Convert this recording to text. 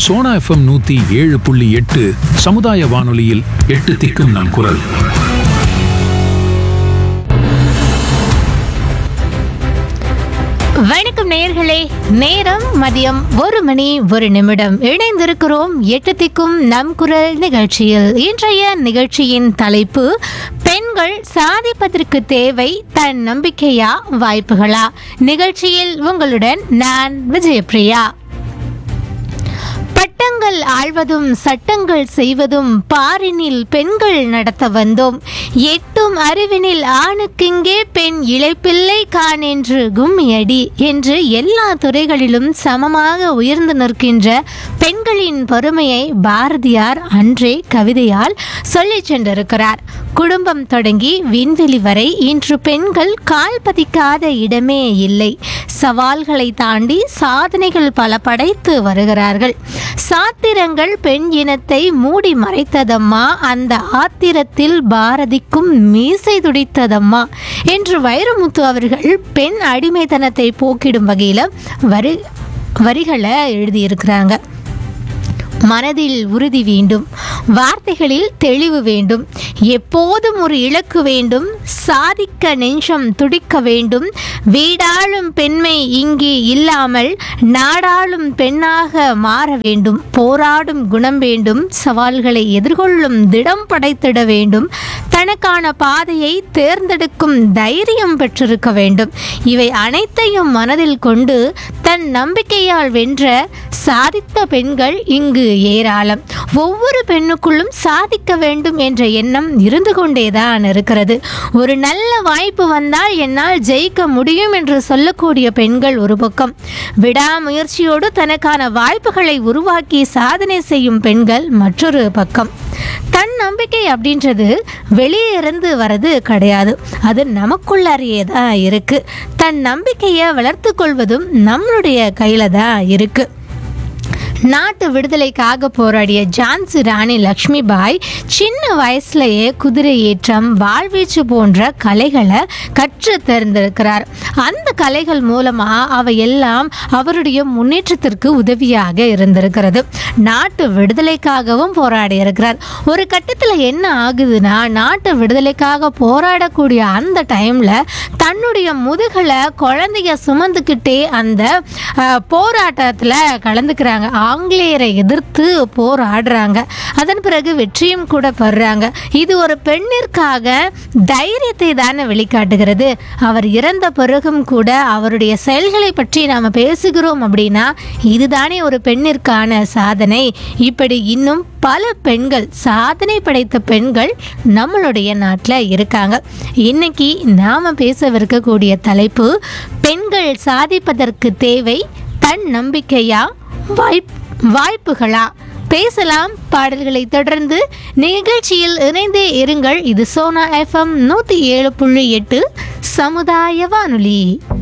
Sona FM நூத்தி ஏழு புள்ளி எட்டு சமுதாய வானொலியில் எட்டு திக்கும் நம் குரல் வணக்கம் நேயர்களே நேரம் மதியம் ஒரு மணி ஒரு நிமிடம் இணைந்திருக்கிறோம் எட்டு திக்கும் நம் குரல் நிகழ்ச்சியில் இன்றைய நிகழ்ச்சியின் தலைப்பு பெண்கள் சாதிப்பதற்கு தேவை தன் நம்பிக்கையா வாய்ப்புகளா நிகழ்ச்சியில் உங்களுடன் நான் விஜயபிரியா பட்டங்கள் ஆழ்வதும் சட்டங்கள் செய்வதும் பாரினில் பெண்கள் நடத்த வந்தோம் எட்டும் அறிவினில் ஆணுக்கிங்கே பெண் இளைப்பிள்ளை கான் என்று கும்மியடி என்று எல்லா துறைகளிலும் சமமாக உயர்ந்து நிற்கின்ற பெண்களின் பொறுமையை பாரதியார் அன்றே கவிதையால் சொல்லிச் சென்றிருக்கிறார் குடும்பம் தொடங்கி விண்வெளி வரை இன்று பெண்கள் கால் பதிக்காத இடமே இல்லை சவால்களை தாண்டி சாதனைகள் பல படைத்து வருகிறார்கள் சாத்திரங்கள் பெண் இனத்தை மூடி மறைத்ததம்மா அந்த ஆத்திரத்தில் பாரதிக்கும் மீசை துடித்ததம்மா என்று வைரமுத்து அவர்கள் பெண் அடிமைத்தனத்தை போக்கிடும் வகையில் வரி வரிகளை எழுதியிருக்கிறாங்க மனதில் உறுதி வேண்டும் வார்த்தைகளில் தெளிவு வேண்டும் எப்போதும் ஒரு இலக்கு வேண்டும் சாதிக்க நெஞ்சம் துடிக்க வேண்டும் வீடாளும் பெண்மை இங்கே இல்லாமல் நாடாளும் பெண்ணாக மாற வேண்டும் போராடும் குணம் வேண்டும் சவால்களை எதிர்கொள்ளும் திடம் படைத்திட வேண்டும் தனக்கான பாதையை தேர்ந்தெடுக்கும் தைரியம் பெற்றிருக்க வேண்டும் இவை அனைத்தையும் மனதில் கொண்டு தன் நம்பிக்கையால் வென்ற சாதித்த பெண்கள் இங்கு ஏராளம் ஒவ்வொரு பெண்ணுக்குள்ளும் சாதிக்க வேண்டும் என்ற எண்ணம் இருந்து கொண்டேதான் இருக்கிறது ஒரு நல்ல வாய்ப்பு வந்தால் என்னால் ஜெயிக்க முடியும் என்று சொல்லக்கூடிய பெண்கள் ஒரு பக்கம் விடாமுயற்சியோடு தனக்கான வாய்ப்புகளை உருவாக்கி சாதனை செய்யும் பெண்கள் மற்றொரு பக்கம் தன் நம்பிக்கை அப்படின்றது வெளியே இருந்து வர்றது கிடையாது அது நமக்குள்ளாரியே தான் இருக்கு தன் நம்பிக்கையை வளர்த்து கொள்வதும் நம்மளுடைய கையில தான் இருக்கு நாட்டு விடுதலைக்காக போராடிய ஜான்சி ராணி லக்ஷ்மிபாய் சின்ன வயசுலயே குதிரை ஏற்றம் வாழ்வீச்சு போன்ற கலைகளை கற்று தெரிந்திருக்கிறார் அந்த கலைகள் மூலமா அவை எல்லாம் அவருடைய முன்னேற்றத்திற்கு உதவியாக இருந்திருக்கிறது நாட்டு விடுதலைக்காகவும் போராடி இருக்கிறார் ஒரு கட்டத்தில் என்ன ஆகுதுன்னா நாட்டு விடுதலைக்காக போராடக்கூடிய அந்த டைம்ல தன்னுடைய முதுகல குழந்தைய சுமந்துக்கிட்டே அந்த அஹ், போராட்டத்தில் கலந்துக்கிறாங்க ஆங்கிலேயரை எதிர்த்து போராடுறாங்க அதன் பிறகு வெற்றியும் கூட பெறுறாங்க இது ஒரு பெண்ணிற்காக தைரியத்தை தானே வெளிக்காட்டுகிறது அவர் இறந்த பிறகும் கூட அவருடைய செயல்களை பற்றி நாம் பேசுகிறோம் அப்படின்னா இதுதானே ஒரு பெண்ணிற்கான சாதனை இப்படி இன்னும் பல பெண்கள் சாதனை படைத்த பெண்கள் நம்மளுடைய நாட்டில் இருக்காங்க இன்னைக்கு நாம் பேசவிருக்கக்கூடிய தலைப்பு பெண்கள் சாதிப்பதற்கு தேவை தன் நம்பிக்கையா வாய்ப் வாய்ப்புகளா பேசலாம் பாடல்களை தொடர்ந்து நிகழ்ச்சியில் இணைந்தே இருங்கள் இது சோனா எஃப்எம் நூற்றி ஏழு புள்ளி எட்டு சமுதாய வானொலி